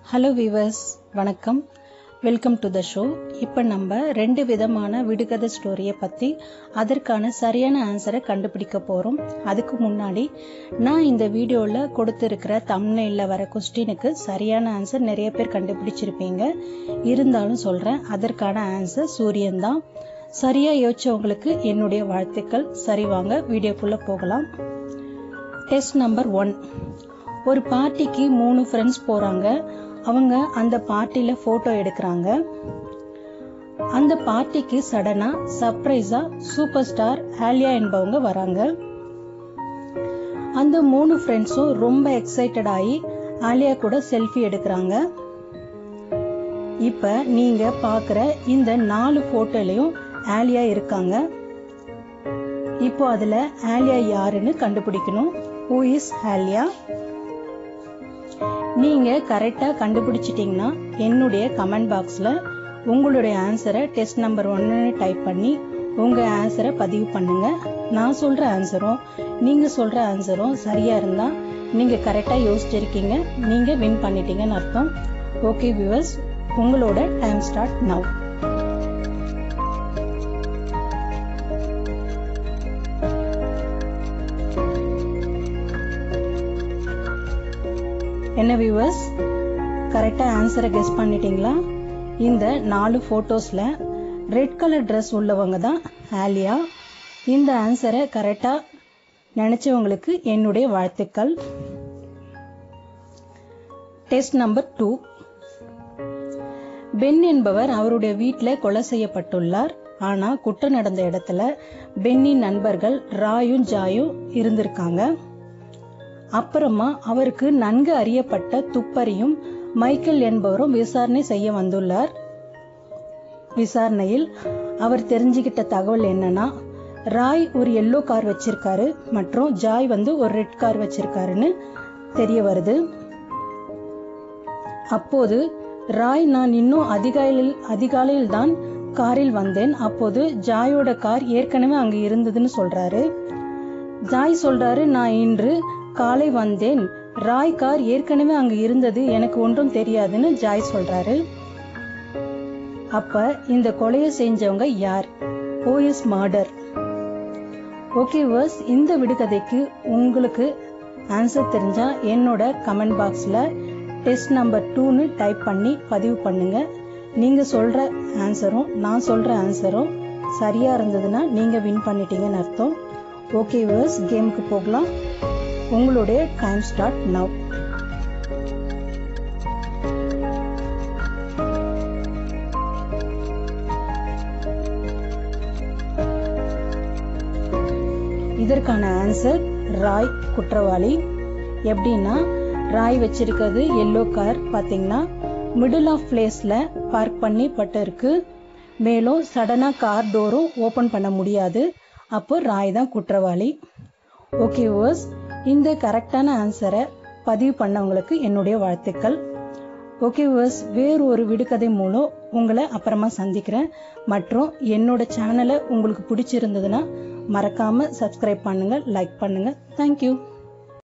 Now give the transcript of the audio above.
hello viewers வணக்கம் welcome to the show இப்போ நம்ம ரெண்டு விதமான விடுகதை ஸ்டோரியை பற்றி அதற்கான சரியான ஆன்சரை கண்டுபிடிக்க போகிறோம் அதுக்கு முன்னாடி நான் இந்த வீடியோவில் கொடுத்துருக்கிற தமிழில் வர கொஸ்டினுக்கு சரியான ஆன்சர் நிறைய பேர் கண்டுபிடிச்சிருப்பீங்க இருந்தாலும் சொல்கிறேன் அதற்கான ஆன்சர் சூரியன் தான் சரியாக யோசிச்சவங்களுக்கு என்னுடைய வாழ்த்துக்கள் சரி வாங்க வீடியோக்குள்ளே போகலாம் டெஸ்ட் நம்பர் ஒன் ஒரு பார்ட்டிக்கு மூணு ஃப்ரெண்ட்ஸ் போகிறாங்க அவங்க அந்த பார்ட்டியில் ஃபோட்டோ எடுக்கிறாங்க அந்த பார்ட்டிக்கு சடனாக சர்ப்ரைஸாக சூப்பர் ஸ்டார் ஆலியா என்பவங்க வராங்க அந்த மூணு ஃப்ரெண்ட்ஸும் ரொம்ப எக்ஸைட்டட் ஆகி ஆலியா கூட செல்ஃபி எடுக்கிறாங்க இப்போ நீங்கள் பார்க்குற இந்த நாலு ஃபோட்டோலையும் ஆலியா இருக்காங்க இப்போ அதில் ஆலியா யாருன்னு கண்டுபிடிக்கணும் ஹூ இஸ் ஆலியா நீங்கள் கரெக்டாக கண்டுபிடிச்சிட்டிங்கன்னா என்னுடைய கமெண்ட் பாக்ஸில் உங்களுடைய ஆன்சரை டெஸ்ட் நம்பர் ஒன்னு டைப் பண்ணி உங்கள் ஆன்சரை பதிவு பண்ணுங்கள் நான் சொல்கிற ஆன்சரும் நீங்கள் சொல்கிற ஆன்சரும் சரியாக இருந்தால் நீங்கள் கரெக்டாக யோசிச்சிருக்கீங்க நீங்கள் வின் பண்ணிட்டீங்கன்னு அர்த்தம் ஓகே வியூவர்ஸ் உங்களோட டைம் ஸ்டார்ட் நவ் என்ன வியூவர்ஸ் கரெக்டாக ஆன்சரை கெஸ் பண்ணிட்டீங்களா இந்த நாலு ஃபோட்டோஸில் ரெட் கலர் ட்ரெஸ் உள்ளவங்க தான் ஆலியா இந்த ஆன்சரை கரெக்டாக நினச்சவங்களுக்கு என்னுடைய வாழ்த்துக்கள் டெஸ்ட் நம்பர் டூ பென் என்பவர் அவருடைய வீட்டில் கொலை செய்யப்பட்டுள்ளார் ஆனா குற்றம் நடந்த இடத்துல பென்னின் நண்பர்கள் ராயும் ஜாயும் இருந்திருக்காங்க அப்புறமா அவருக்கு நன்கு அறியப்பட்ட துப்பறியும் மைக்கேல் என்பவரும் விசாரணை செய்ய வந்துள்ளார் விசாரணையில் அவர் தெரிஞ்சுக்கிட்ட தகவல் என்னன்னா ராய் ஒரு எல்லோ கார் வச்சிருக்காரு மற்றும் ஜாய் வந்து ஒரு ரெட் கார் வச்சிருக்காருன்னு தெரிய வருது அப்போது ராய் நான் இன்னும் அதிகாலையில் அதிகாலையில் தான் காரில் வந்தேன் அப்போது ஜாயோட கார் ஏற்கனவே அங்க இருந்ததுன்னு சொல்றாரு ஜாய் சொல்றாரு நான் இன்று காலை வந்தேன் ராய் கார் ஏற்கனவே அங்க இருந்தது எனக்கு ஒன்றும் தெரியாதுன்னு ஜாய் சொல்றாரு அப்ப இந்த கொலையை செஞ்சவங்க யார் ஓஎஸ் மர்டர் ஓகே வர்ஸ் இந்த விடுகதைக்கு உங்களுக்கு ஆன்சர் தெரிஞ்சா என்னோட கமெண்ட் பாக்ஸ்ல டெஸ்ட் நம்பர் டூன்னு டைப் பண்ணி பதிவு பண்ணுங்க நீங்க சொல்ற ஆன்சரும் நான் சொல்ற ஆன்சரும் சரியா இருந்ததுன்னா நீங்க வின் பண்ணிட்டீங்கன்னு அர்த்தம் ஓகே வர்ஸ் கேமுக்கு போகலாம் உங்களுடைய டைம் ஸ்டார்ட் நவ் இதற்கான ஆன்சர் ராய் குற்றவாளி எப்படின்னா ராய் வச்சிருக்கிறது எல்லோ கார் பார்த்தீங்கன்னா மிடில் ஆஃப் பிளேஸ்ல பார்க் பண்ணி பட்டு இருக்கு மேலும் சடனா கார் டோரும் ஓபன் பண்ண முடியாது அப்போ ராய் தான் குற்றவாளி ஓகே வர்ஸ் இந்த கரெக்டான ஆன்சரை பதிவு பண்ணவங்களுக்கு என்னுடைய வாழ்த்துக்கள் ஓகே வர்ஸ் வேறு ஒரு விடுகதை மூலம் உங்களை அப்புறமா சந்திக்கிறேன் மற்றும் என்னோட சேனலை உங்களுக்கு பிடிச்சிருந்ததுன்னா மறக்காம சப்ஸ்கிரைப் பண்ணுங்க லைக் பண்ணுங்க தேங்க்யூ